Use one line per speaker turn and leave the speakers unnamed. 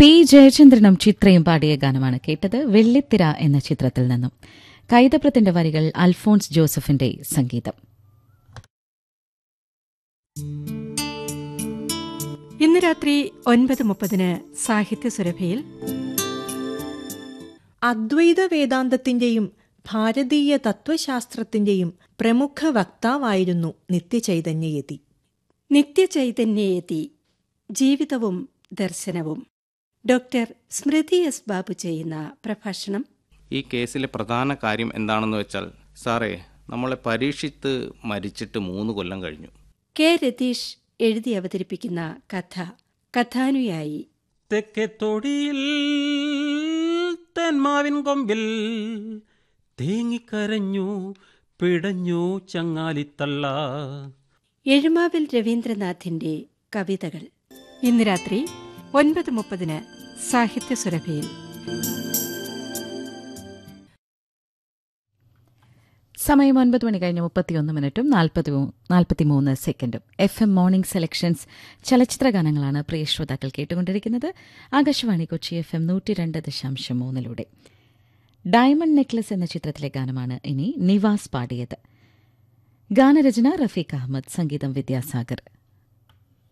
P ജയചന്ദ്രനും ചിത്രയും പാടിയ ഗാനമാണ് കേട്ടത് വെള്ളിത്തിര എന്ന ചിത്രത്തിൽ നിന്നും കൈതപ്രത്തിന്റെ വരികൾ അൽഫോൺസ് ജോസഫിന്റെ സംഗീതം
ഇന്ന് രാത്രി ഒൻപത് മുപ്പതിന് സാഹിത്യ സുരഭയിൽ
അദ്വൈത വേദാന്തത്തിന്റെയും ഭാരതീയ തത്വശാസ്ത്രത്തിന്റെയും പ്രമുഖ വക്താവായിരുന്നു നിത്യചൈതന്യയതി
നിത്യചൈതന്യയതി ജീവിതവും ദർശനവും ഡോക്ടർ സ്മൃതി എസ് ബാബു ചെയ്യുന്ന പ്രഭാഷണം
ഈ കേസിലെ പ്രധാന കാര്യം എന്താണെന്ന് വെച്ചാൽ സാറേ നമ്മളെ പരീക്ഷിത്ത് മരിച്ചിട്ട് മൂന്ന് കൊല്ലം കഴിഞ്ഞു
കെ രതീഷ് എഴുതി അവതരിപ്പിക്കുന്ന കഥ കഥാനുയായി
തെക്കേ തൊടിയിൽ തെന്മാവിൻ കൊമ്പിൽ തേങ്ങിക്കരഞ്ഞു പിടഞ്ഞു ചങ്ങാലിത്തള്ള
എഴുമാവിൽ രവീന്ദ്രനാഥിന്റെ കവിതകൾ ഇന്ന് രാത്രി ഒൻപത് മുപ്പതിന് സാഹിത്യ സുരഭയിൽ
സമയം ഒൻപത് മണി കഴിഞ്ഞ് മുപ്പത്തിയൊന്ന് മിനിറ്റും നാൽപ്പത്തി നാൽപ്പത്തിമൂന്ന് സെക്കൻഡും എഫ് എം മോർണിംഗ് സെലക്ഷൻസ് ചലച്ചിത്ര ഗാനങ്ങളാണ് പ്രിയ ശ്രോതാക്കൾ കേട്ടുകൊണ്ടിരിക്കുന്നത് ആകാശവാണി കൊച്ചി എഫ് എം നൂറ്റി രണ്ട് ദശാംശം മൂന്നിലൂടെ ഡയമണ്ട് നെക്ലസ് എന്ന ചിത്രത്തിലെ ഗാനമാണ് ഇനി നിവാസ് പാടിയത് ഗാനരചന റഫീഖ് അഹമ്മദ് സംഗീതം വിദ്യാസാഗർ